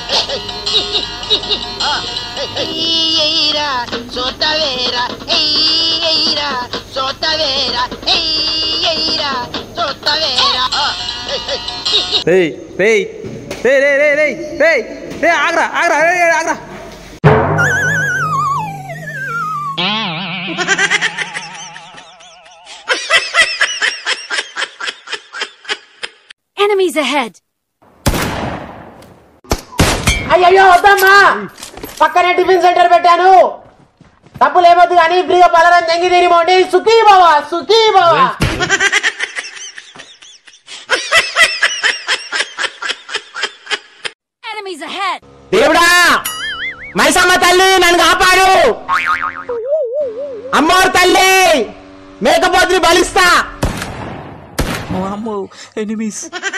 ఎయ్యరా సోతవేరా ఎయ్యరా సోతవేరా ఎయ్యరా సోతవేరా రేయ్ రేయ్ రేయ్ రేయ్ రేయ్ రేయ్ రేయ్ రే ఆగ్రా ఆగ్రా రేయ్ రేయ్, ఆగ్రా Enemies ahead! అయ్యయ్యో వద్దమ్మా పక్కనే టిఫిన్ సెంటర్ పెట్టాను డబ్బులు ఏమొద్దు కానీ ఫ్రీగా పలరం తెంగి తినిపోండి సుఖీ బావా సుఖీ బావా Enemies ahead! దేవుడా మైసమ్మ తల్లి నన్ను కాపాడు అమ్మోరు తల్లి మేకపోతుని బలిస్తా అమ్మో ఎనిమీస్